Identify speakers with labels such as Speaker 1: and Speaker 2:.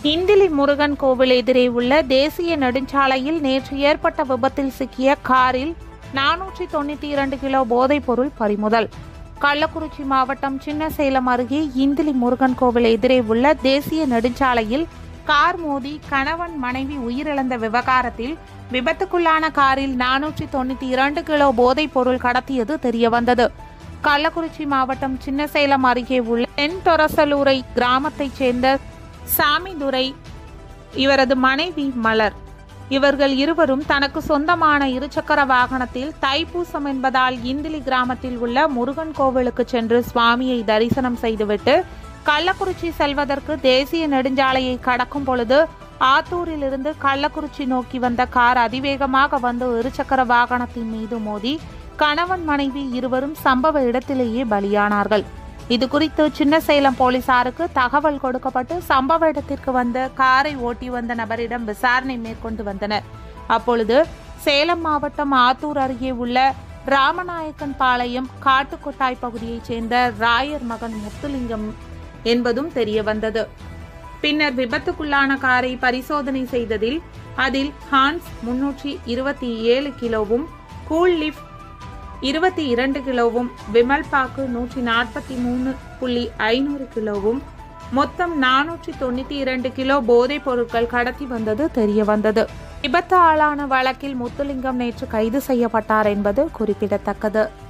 Speaker 1: இந்திலி முருகன் கோவில் எதிரே உள்ள தேசிய நெடுஞ்சாலையில் நேற்று ஏற்பட்ட விபத்தில் சிக்கிய காரில் நானூற்றி தொண்ணூற்றி இரண்டு கிலோ போதைப் பொருள் பறிமுதல் கள்ளக்குறிச்சி மாவட்டம் சின்னசேலம் அருகே இந்திலி முருகன் கோவில் எதிரே உள்ள தேசிய நெடுஞ்சாலையில் கார் மோதி கணவன் மனைவி உயிரிழந்த விவகாரத்தில் விபத்துக்குள்ளான காரில் நானூற்றி தொண்ணூற்றி இரண்டு கிலோ போதைப் பொருள் கடத்தியது தெரியவந்தது கள்ளக்குறிச்சி மாவட்டம் சின்னசேலம் அருகே உள்ள தென்தொரசலூரை கிராமத்தைச் சேர்ந்த சாமிதுரை இவரது மனைவி மலர் இவர்கள் இருவரும் தனக்கு சொந்தமான இருசக்கர வாகனத்தில் தைப்பூசம் என்பதால் இந்திலி கிராமத்தில் உள்ள முருகன் கோவிலுக்கு சென்று சுவாமியை தரிசனம் செய்துவிட்டு கள்ளக்குறிச்சி செல்வதற்கு தேசிய நெடுஞ்சாலையை கடக்கும் பொழுது ஆத்தூரிலிருந்து கள்ளக்குறிச்சி நோக்கி வந்த கார் அதிவேகமாக வந்து இருசக்கர வாகனத்தின் மீது மோதி கணவன் மனைவி இருவரும் சம்பவ இடத்திலேயே பலியானார்கள் இது குறித்து சின்னசேலம் போலீசாருக்கு தகவல் கொடுக்கப்பட்டு சம்பவ இடத்திற்கு வந்த காரை ஓட்டி வந்த நபரிடம் விசாரணை மேற்கொண்டு வந்தனர் அப்பொழுது சேலம் மாவட்டம் ஆத்தூர் அருகே உள்ள ராமநாயக்கன் பாளையம் காட்டுக்கொட்டாய் பகுதியைச் சேர்ந்த ராயர் மகன் முத்துலிங்கம் என்பதும் தெரிய வந்தது பின்னர் விபத்துக்குள்ளான காரை பரிசோதனை செய்ததில் அதில் ஹான்ஸ் முன்னூற்றி இருபத்தி ஏழு கிலோவும் கூல் லிஃப்ட் இருபத்தி இரண்டு கிலோவும் விமல் பாக்கு நூற்றி நாற்பத்தி மூணு புள்ளி ஐநூறு கிலோவும் மொத்தம் நானூற்றி தொண்ணூற்றி இரண்டு கிலோ போதைப் பொருட்கள் கடத்தி வந்தது தெரிய வந்தது விபத்து ஆளான வழக்கில் முத்துலிங்கம் நேற்று கைது செய்யப்பட்டார் என்பது குறிப்பிடத்தக்கது